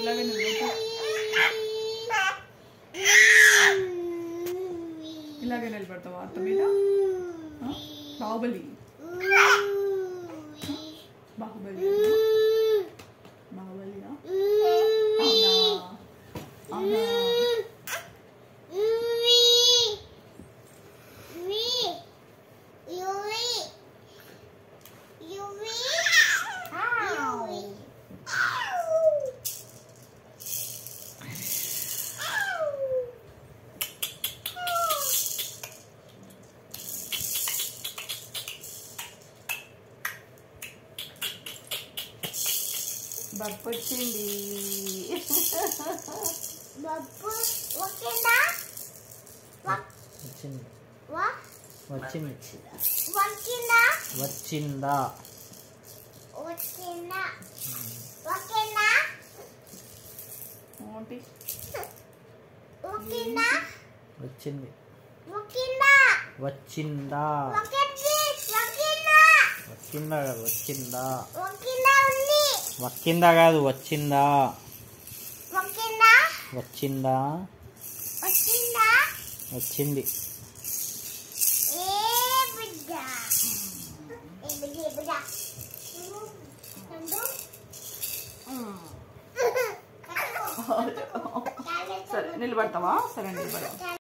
ఇలాగే నిలబెట్టు ఇలాగే నిలబెడతావా అత్త మీద ఆ? బాహుబలి బాహుబలి బాహుబలియా అవునా అవునా బర్ఫ్ వచ్చింది వచ్చింది వచ్చింది వచ్చిందా ఏంటి వచ్చింది వచ్చిందా వచ్చిందా కాదు వచ్చిందా వక్కిందా కాదు వచ్చిందా వచ్చిందా వచ్చింది సరే నిలబడతావా సరే నిలబడతావా